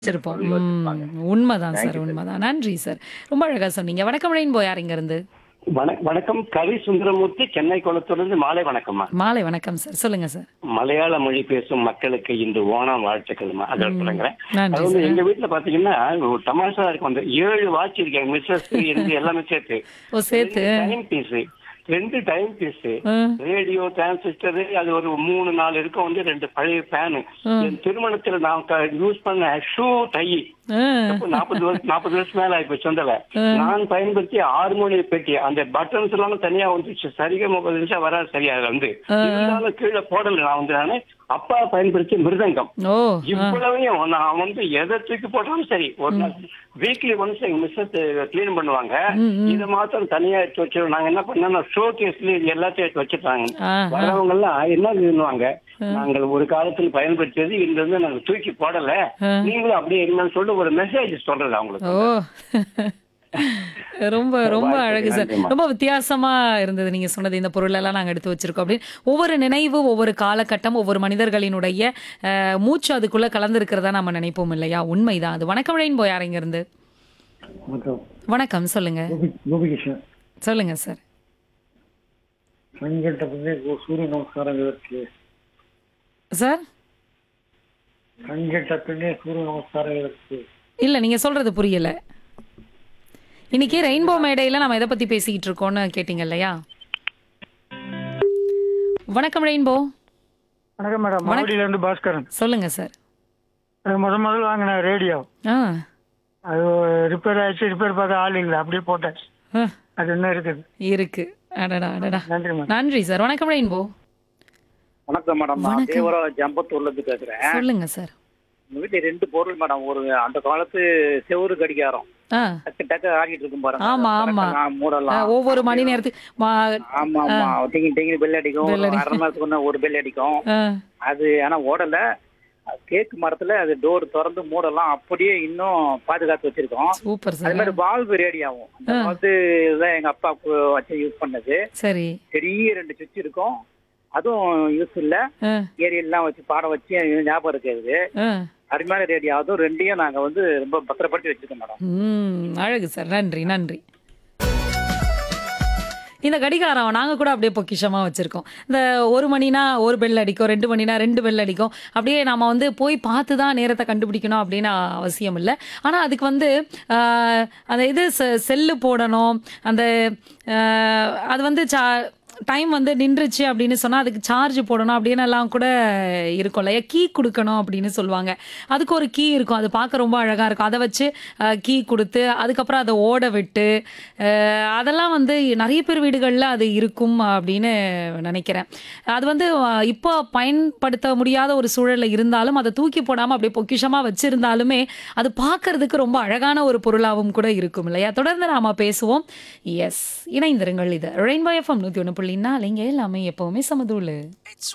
வச்சிருப்போம். பொருள் வச்சிருப்பாங்க. ம். உண்மதான் Thank சார், you, sir. உண்மதான். நன்றி சார். ரொம்ப அழகா சொன்னீங்க. வணக்கம் ரெயின்போ யார் இங்கருந்து? வண- வணக்கம் கவி சுந்தரமூர்த்தி சென்னை குளத்திலிருந்து மாலை வணக்கம்மா மாலை வணக்கம் சார். சொல்லுங்க சார். மலையாள மொழி பேசும் மக்களுக்கு இன்று ஓணம் வாழ்த்துக்கள்மா அதை ம். சொல்லுங்கிறேன் நன்றி அது வந்து சார். எங்க வீட்டுல பாத்தீங்கன்னா ஒரு தமாஷா இருக்கும் அந்த ஏழு வாட்ச் இருக்கேன் மிஸ்ஸஸ் இருந்து எல்லாமே சேர்த்து ஓ சேர்த்து. டைம் பீஸ் ரெண்டு டைம் பீஸ் ம். ரேடியோ டிரான்சிஸ்டர் அது ஒரு மூணு நாலு இருக்கும் வந்து ரெண்டு பழைய ஃபேனு ம். என் திருமணத்துல நான் யூஸ் பண்ண ஷூ டை ம். நாற்பது வருஷம் நாற்பது வருஷம் மேல ஆயிப்போச்சு சொந்தல ம். நான் பயன்படுத்திய ஹார்மோனிய பெட்டி அந்த பட்டன்ஸ் எல்லாம் தனியா வந்துச்சு சரிగా முப்பது நிமிஷம் வராது சரியா அது வந்து ம். இருந்தாலும் கீழே போடல நான் வந்து நானு அப்பா பயன்படுத்திய மிருதங்கம் ஓ. ஆ. இவ்வளவையும் நான் வந்து எதை தூக்கி போட்டாலும் சரி ஒரு நாள் வீக்லி ஒன்ஸ் எங்க மிஸ்ஸஸ் கிளீன் பண்ணுவாங்க ம், ம். இதை மாத்திரம் தனியா எடுத்து வச்சிருவோம் நாங்க என்ன பண்ணோம் ஷோ கேஸ்ல இது எல்லாத்தையும் எடுத்து வச்சிருக்காங்க ஆ, ஆ. வரவங்க எல்லாம் என்ன பண்ணுவாங்க நாங்கள் ஒரு காலத்தில் பயன்படுத்தியது இந்த வந்து நாங்க தூக்கி போடல ஆ. நீங்களும் அப்படியே இருங்கன்னு சொல்லி ஒரு மெசேஜ் சொல்றது அவங்களுக்கு ஓ. ரொம்ப ரொம்ப வாழ்த்துக்கள், அழகு சார். நன்றிம்மா. ரொம்ப வித்தியாசமா இருந்தது நீங்க சொன்னது. இந்த பொருள் எல்லாம் நாங்க எடுத்து வச்சிருக்கோம் அப்படின்னு. ஒவ்வொரு நினைவு, ஒவ்வொரு காலகட்டம், ஒவ்வொரு மனிதர்களினுடைய அஹ், மூச்சு அதுக்குள்ள கலந்திருக்கிறதா நம்ம நினைப்போம் இல்லையா? உண்மைதான் அது. வணக்கம் ரெயின்போ யார் இங்கிருந்து? வணக்கம் வணக்கம் சொல்லுங்க. கோபி கோபிகிருஷ்ணன் சொல்லுங்க சார். ಸಂಘಟ ಬಂದೆ ಸೂರ್ಯ ನಮಸ್ಕಾರங்களுக்கு சார் ಸಂಘಟ பின்னே சூரிய நமஸ்காரங்களுக்கு இல்ல நீங்க சொல்றது புரியல. இன்னைக்கு ரெயின்போ மேடையில நம்ம எதை பத்தி பேசிக்கிட்டு இருக்கோம்னு கேட்டீங்க இல்லையா? வணக்கம் ரெயின்போ. வணக்கம் மேடம் வணக்கம். மாவடியில இருந்து பாஸ்கரன் சொல்லுங்க சார். அது முத முதல்ல வாங்கின ரேடியோ ஆ. அது ரிப்பேர் ஆயிடுச்சு ரிப்பேர் பார்க்க ஆள் இல்லை அப்படியே போட்டேன் ஆ. அது இன்னும் இருக்குது இருக்கு. அடடா அடடா. நன்றி மேடம் நன்றி சார். வணக்கம் ரெயின்போ. வணக்கம் மேடம் நான் வணக்கம். தேவராஜ் ஜம்பத்தூர்ல இருந்து பேசுறேன் சொல்லுங்க சார். எங்க வீட்டுல ரெண்டு பொருள் மேடம் ஒரு அந்த காலத்து செவுரு கடிகாரம் ஆ. டக்கு டக்கு ஆடிட்டு இருக்கும் பாருங்க ஆமா, அதை ஆமா. திறக்கலாம், ஆ, மூடலாம் ஒவ்வொரு மணி நேரத்துக்கு மா- ஆமா ஆமா டிங்கி டிங்கி பெல் அடிக்கும் Bell ஒரு அடிக்கும். அரை மாசத்துக்கு ஒண்ணு ஒரு பெல் அடிக்கும் ஆ. அது ஆனா ஓடல கேக்கு மரத்துல அது டோர் திறந்து மூடலாம் அப்படியே இன்னும் பாதுகாத்து வச்சிருக்கோம் சூப்பர் அதே சார். மாதிரி வால்வு ரேடியாவும் அந்த வந்து இதுதான் எங்க அப்பா கு- வச்சு யூஸ் பண்ணது சரி. பெரிய ரெண்டு சுவிட்ச் இருக்கும் அதுவும் யூஸ் இல்ல ஆ. ஏரியல்லாம் வச்சு பாடம் வச்சு எனக்கு ஞாபகம் இருக்குது ஆ. அருமையான ரேடியோ அதுவும் ரெண்டையும் நாங்க வந்து ரொம்ப பத்திரப்படுத்தி வச்சிருக்கோம் மேடம் ம், அழகு சார். நன்றி நன்றி. இந்த கடிகாரம் நாங்க கூட அப்படியே பொக்கிஷமா வச்சிருக்கோம். இந்த ஒரு மணினா ஒரு பெல் அடிக்கும், ரெண்டு மணினா ரெண்டு பெல் அடிக்கும். அப்படியே நாம வந்து போய் பார்த்து தான் நேரத்தை கண்டுபிடிக்கணும் அப்படின்னு அவசியம் இல்ல. ஆனா அதுக்கு வந்து ஆ, அந்த இது செ- செல்லு போடணும். அந்த ஆ, அது வந்து சா டைம் வந்து நின்றுச்சு அப்படின்னு சொன்னா அதுக்கு சார்ஜ் போடணும் அப்படின்னு எல்லாம் கூட இருக்கும் இல்லையா கீ கொடுக்கணும் அப்படின்னு சொல்லுவாங்க அதுக்கு ஒரு கீ இருக்கும் அது பார்க்க ரொம்ப அழகா இருக்கும் அதை வச்சு கீ கொடுத்து அதுக்கப்புறம் அதை ஓட விட்டு அஹ், அதெல்லாம் வந்து நிறைய பேர் வீடுகளில் அது இருக்கும் அப்படின்னு நினைக்கிறேன் அது வந்து அஹ், இப்போ பயன்படுத்த முடியாத ஒரு சூழல்ல இருந்தாலும் அதை தூக்கி போடாம அப்படியே பொக்கிஷமா வச்சிருந்தாலுமே அது பார்க்கறதுக்கு ரொம்ப அழகான ஒரு பொருளாகவும் கூட இருக்கும் இல்லையா தொடர்ந்து நாம பேசுவோம் எஸ் இணைந்திருங்கள் இது ரெயின்போ எஃப்எம் நூற்றி ஒன்று புள்ளி நாலு இங்கே எல்லாமே எப்பவுமே சமதூள்